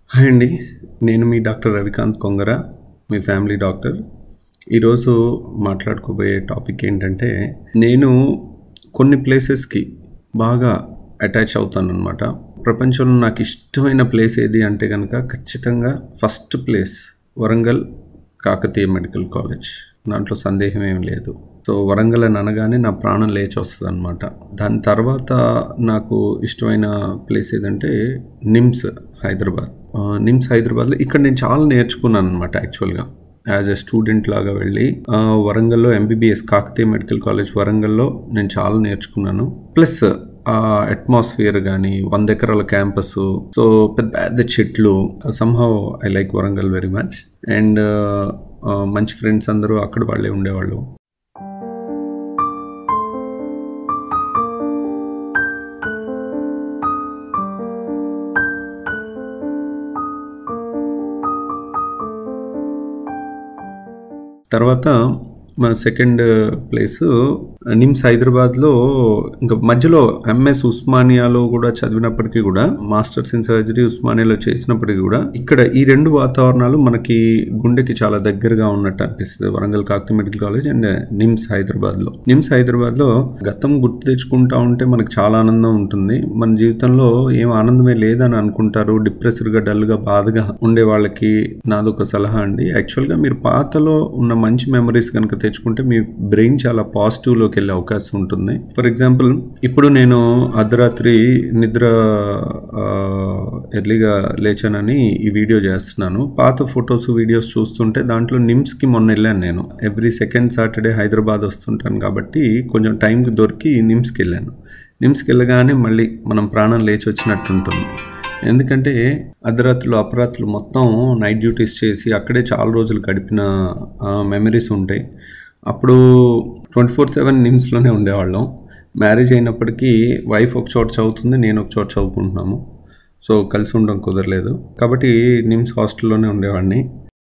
hi అండి నేను మీ డాక్టర్ రవికాంత్ కొంగర మీ ఫ్యామిలీ డాక్టర్ ఈరోజు మాట్లాడుకోబోయే టాపిక్ ఏంటంటే నేను కొన్ని ప్లేసెస్కి బాగా అటాచ్ అవుతాను అనమాట ప్రపంచంలో నాకు ఇష్టమైన ప్లేస్ ఏది అంటే కనుక ఖచ్చితంగా first place Warangal Kakatiya medical college దాంట్లో సందేహం ఏం లేదు సో వరంగల్ అని అనగానే నా ప్రాణం లేచి వస్తుంది అనమాట దాని తర్వాత నాకు ఇష్టమైన ప్లేస్ ఏదంటే నిమ్స్ హైదరాబాద్ ఆ, నిమ్స్ హైదరాబాద్లో ఇక్కడ నేను చాలా నేర్చుకున్నాను అనమాట యాక్చువల్గా యాజ్ ఎ స్టూడెంట్ లాగా వెళ్ళి ఆ, వరంగల్లో ఎంబీబీఎస్ కాకతీయ మెడికల్ కాలేజ్ వరంగల్లో నేను చాలా నేర్చుకున్నాను ప్లస్ ఆ అట్మాస్ఫియర్ కానీ వంద ఎకరాల క్యాంపస్ సో పెద్ద పెద్ద చెట్లు somehow I like Warangal very much and మంచి ఫ్రెండ్స్ అందరూ అక్కడ వాళ్ళే ఉండేవాళ్ళు తర్వాత మా సెకండ్ ప్లేస్ నిమ్స్ హైదరాబాద్లో ఇంకా మధ్యలో ఎంఎస్ ఉస్మానియాలో కూడా చదివినప్పటికీ కూడా మాస్టర్స్ ఇన్ సర్జరీ ఉస్మానియాలో చేసినప్పటికీ కూడా ఇక్కడ ఈ రెండు వాతావరణాలు మనకి గుండెకి చాలా దగ్గరగా ఉన్నట్టు అనిపిస్తుంది Warangal Kakatiya medical college and NIMS హైదరాబాద్లో నిమ్స్ హైదరాబాద్లో గతం గుర్తు తెచ్చుకుంటా ఉంటే మనకి చాలా ఆనందం ఉంటుంది మన జీవితంలో ఏం ఆనందమే లేదని అనుకుంటారు డిప్రెస్డ్గా డల్గా బాధగా ఉండే వాళ్ళకి నాదొక సలహా అండి యాక్చువల్గా మీరు పాతలో ఉన్న మంచి మెమరీస్ కనుక తెచ్చుకుంటే మీ బ్రెయిన్ చాలా పాజిటివ్లోకి వెళ్ళే అవకాశం ఉంటుంది ఫర్ ఎగ్జాంపుల్ ఇప్పుడు నేను అర్ధరాత్రి నిద్ర ఆ, ఎర్లీగా లేచానని ఈ వీడియో చేస్తున్నాను పాత ఫొటోస్ వీడియోస్ చూస్తుంటే దాంట్లో నిమ్స్కి మొన్న వెళ్ళాను నేను ఎవ్రీ సెకండ్ సాటర్డే హైదరాబాద్ వస్తుంటాను కాబట్టి కొంచెం టైంకి దొరికి నిమ్స్కి వెళ్ళాను నిమ్స్కి వెళ్ళగానే మళ్ళీ మనం ప్రాణం లేచి వచ్చినట్టు ఉంటుంది ఎందుకంటే అర్ధరాత్రులు అపరాత్రులు మొత్తం నైట్ డ్యూటీస్ చేసి అక్కడే చాలా రోజులు గడిపిన మెమరీస్ ఉంటాయి అప్పుడు ట్వంటీ ఫోర్ సెవెన్ నిమ్స్లోనే ఉండేవాళ్ళం మ్యారేజ్ అయినప్పటికీ వైఫ్ ఒక చోట చదువుతుంది నేను ఒక చోట చదువుకుంటున్నాము సో కలిసి ఉండడం కుదరలేదు కాబట్టి నిమ్స్ హాస్టల్లోనే ఉండేవాడిని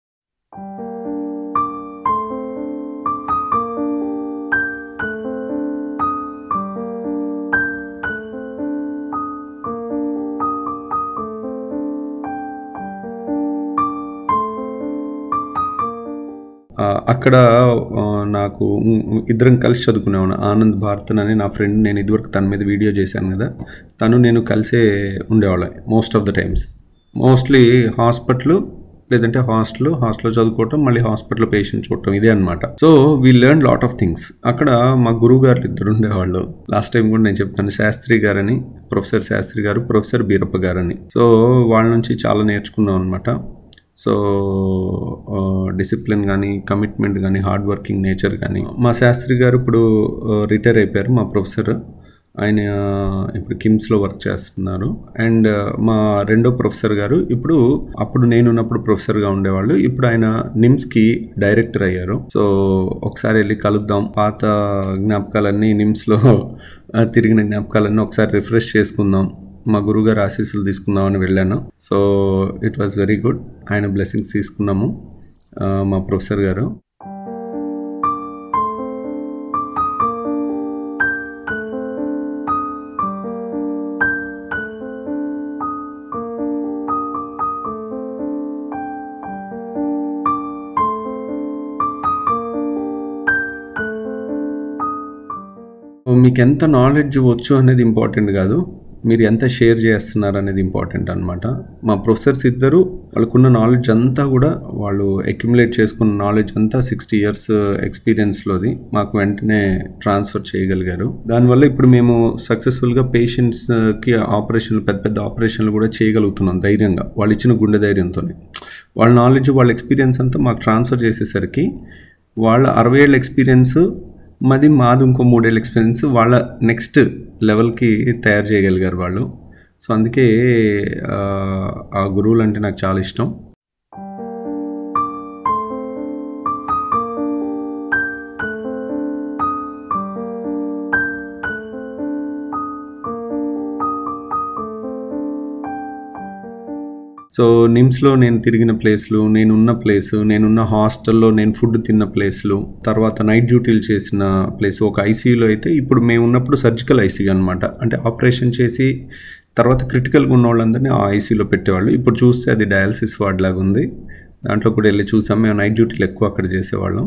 ఆ, అక్కడ ఆ, నాకు ఉ- ఉ- ఇద్దరం కలిసి చదువుకునేవాడు ఆనంద్ భారతన్ అని నా ఫ్రెండ్ నేను ఇదివరకు తన మీద వీడియో చేశాను కదా తను నేను కలిసే ఉండేవాళ్ళం most of the times mostly hospital లేదంటే హాస్టల్ హాస్టల్లో చదువుకోవటం మళ్ళీ హాస్పిటల్ పేషెంట్ చూడటం ఇదే అనమాట so we learn lot of things అక్కడ మా గురువు గారు ఇద్దరు ఉండేవాళ్ళు లాస్ట్ టైం కూడా నేను చెప్పాను శాస్త్రి గారని ప్రొఫెసర్ శాస్త్రి గారు ప్రొఫెసర్ బీరప్ప గారని సో వాళ్ళ నుంచి చాలా నేర్చుకున్నాం అనమాట సో డిసిప్లిన్ కానీ కమిట్మెంట్ కానీ హార్డ్ వర్కింగ్ నేచర్ కానీ మా శాస్త్రి గారు ఇప్పుడు రిటైర్ అయిపోయారు మా ప్రొఫెసర్ ఆయన ఇప్పుడు కిమ్స్లో వర్క్ చేస్తున్నారు అండ్ మా రెండో ప్రొఫెసర్ గారు ఇప్పుడు అప్పుడు నేను ఉన్నప్పుడు ప్రొఫెసర్గా ఉండేవాళ్ళు ఇప్పుడు ఆయన నిమ్స్కి డైరెక్టర్ అయ్యారు సో ఒకసారి వెళ్ళి కలుద్దాం పాత జ్ఞాపకాలన్నీ నిమ్స్లో ఆ, తిరిగిన జ్ఞాపకాలన్నీ ఒకసారి రిఫ్రెష్ చేసుకుందాం మా గురుగారు ఆశీస్సులు తీసుకుందామని వెళ్ళాను so it was very good ఆయన బ్లెస్సింగ్స్ తీసుకున్నాము ఆ, మా ప్రొఫెసర్ గారు మీకు ఎంత నాలెడ్జ్ వచ్చు అనేది ఇంపార్టెంట్ కాదు మీరు ఎంత షేర్ చేస్తున్నారు అనేది ఇంపార్టెంట్ అనమాట మా ప్రొఫెసర్స్ ఇద్దరు వాళ్ళకున్న నాలెడ్జ్ అంతా కూడా వాళ్ళు అక్యుములేట్ చేసుకున్న నాలెడ్జ్ అంతా సిక్స్టీ ఇయర్స్ ఎక్స్పీరియన్స్లోది మాకు వెంటనే ట్రాన్స్ఫర్ చేయగలిగారు దానివల్ల ఇప్పుడు మేము సక్సెస్ఫుల్గా పేషెంట్స్కి ఆపరేషన్లు పెద్ద పెద్ద ఆపరేషన్లు కూడా చేయగలుగుతున్నాం ధైర్యంగా వాళ్ళు ఇచ్చిన గుండె ధైర్యంతో వాళ్ళ నాలెడ్జ్ వాళ్ళ ఎక్స్పీరియన్స్ అంతా మాకు ట్రాన్స్ఫర్ చేసేసరికి వాళ్ళ అరవై ఏళ్ళ ఎక్స్పీరియన్స్ మాది మాది ఇంకో మూడేళ్ళ ఎక్స్పీరియన్స్ వాళ్ళ నెక్స్ట్ లెవెల్కి తయారు చేయగలిగారు వాళ్ళు సో అందుకే ఆ, ఆ గురువులు అంటే నాకు చాలా ఇష్టం సో నిమ్స్లో నేను తిరిగిన ప్లేస్లు నేనున్న ప్లేస్ నేనున్న హాస్టల్లో నేను ఫుడ్ తిన్న ప్లేస్లు తర్వాత నైట్ డ్యూటీలు చేసిన ప్లేస్ ఒక ఐసీయూలో అయితే ఇప్పుడు మేము ఉన్నప్పుడు సర్జికల్ ఐసీయూ అనమాట అంటే ఆపరేషన్ చేసి తర్వాత క్రిటికల్గా ఉన్న వాళ్ళందరినీ ఆ ఐసీయూలో పెట్టేవాళ్ళు ఇప్పుడు చూస్తే అది డయాలసిస్ వార్డ్ లాగా ఉంది దాంట్లో కూడా వెళ్ళి చూసాం మేము నైట్ డ్యూటీలు ఎక్కువ అక్కడ చేసేవాళ్ళం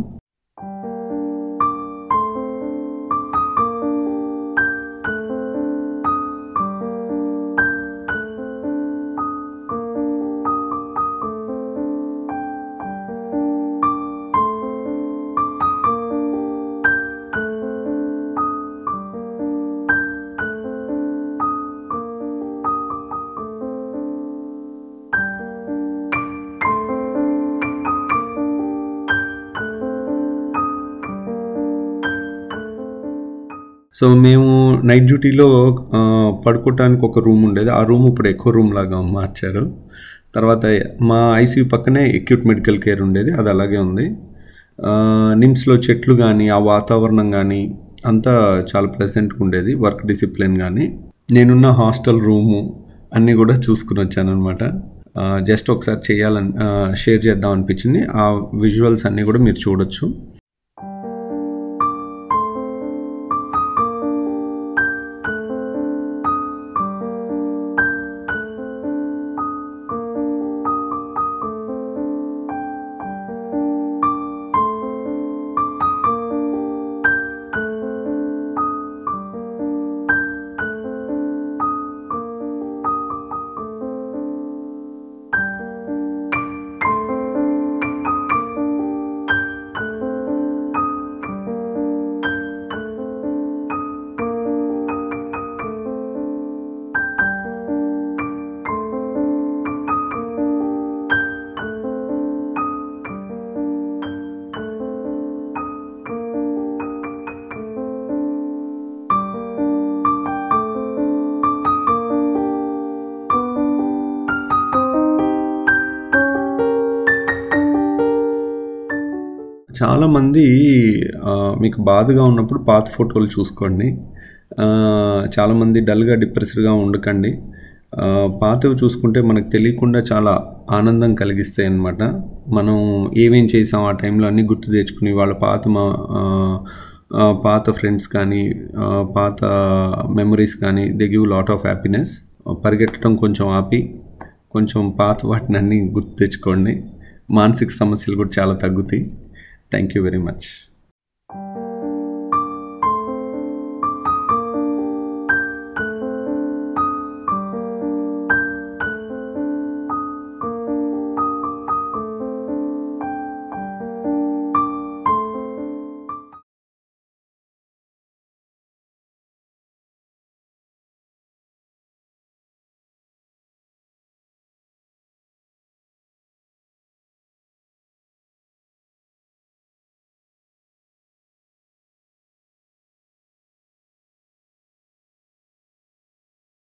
సో మేము నైట్ డ్యూటీలో ఆ, పడుకోవటానికి ఒక రూమ్ ఉండేది ఆ రూమ్ ఇప్పుడు ఎక్కువ రూమ్ లాగా మార్చారు తర్వాత మా ఐసీయూ పక్కనే ఎక్యూట్ మెడికల్ కేర్ ఉండేది అది అలాగే ఉంది ఆ, నిమ్స్లో చెట్లు కానీ ఆ వాతావరణం కానీ అంతా చాలా ప్లెజెంట్గా ఉండేది వర్క్ డిసిప్లిన్ కానీ నేనున్న హాస్టల్ రూము అన్నీ కూడా చూసుకుని వచ్చాను అనమాట జస్ట్ ఒకసారి చేయాలని షేర్ చేద్దాం అనిపించింది ఆ విజువల్స్ అన్నీ కూడా మీరు చూడొచ్చు చాలామంది ఆ, మీకు బాధగా ఉన్నప్పుడు పాత ఫోటోలు చూసుకోండి ఆ, చాలామంది డల్గా డిప్రెస్డ్గా ఉండకండి ఆ, పాతవి చూసుకుంటే మనకు తెలియకుండా చాలా ఆనందం కలిగిస్తాయి అన్నమాట మనం ఏమేం చేసాం ఆ టైంలో అన్నీ గుర్తు తెచ్చుకుని వాళ్ళ పాత మా ఆ, ఆ, పాత ఫ్రెండ్స్ కానీ ఆ, పాత మెమరీస్ కానీ they give lot of happiness పరిగెట్టడం కొంచెం ఆపి కొంచెం పాత వాటిని అన్నీ గుర్తు తెచ్చుకోండి మానసిక సమస్యలు కూడా చాలా తగ్గుతాయి థ్యాంక్ యూ వెరీ మచ్